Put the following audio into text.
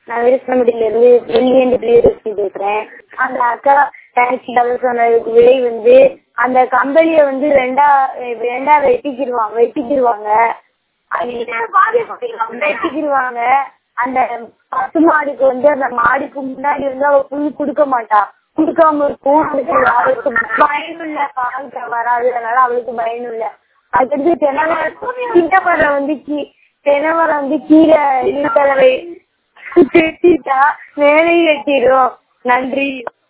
நான் விருப்பமடியில இருந்து வெள்ளியண்டு பிரியதர்ஷினி பேசுறேன் அந்த அக்கா டாக்ஸி கதை சொன்னதுக்கு விலை வந்து அந்த கம்பெனிய வந்து ரெண்டா ரெண்டா வெட்டிக்கிடுவாங்க வெட்டிக்கிடுவாங்க வெட்டிக்கிடுவாங்க அந்த பசு மாடுக்கு வந்து அந்த மாடுக்கு முன்னாடி வந்து அவ புல் கொடுக்க மாட்டா கொடுக்காம இருக்கும் அதுக்கு அவளுக்கு பயனுள்ள பால் வராது அதனால அவளுக்கு பயனுள்ள அதுக்கடுத்து தென்னமரம் சின்ன மரம் வந்து கீ தென்னமரம் வந்து கீழே நீர்த்தளவை வெட்டிட்டா மேலே வெட்டிடும் நன்றி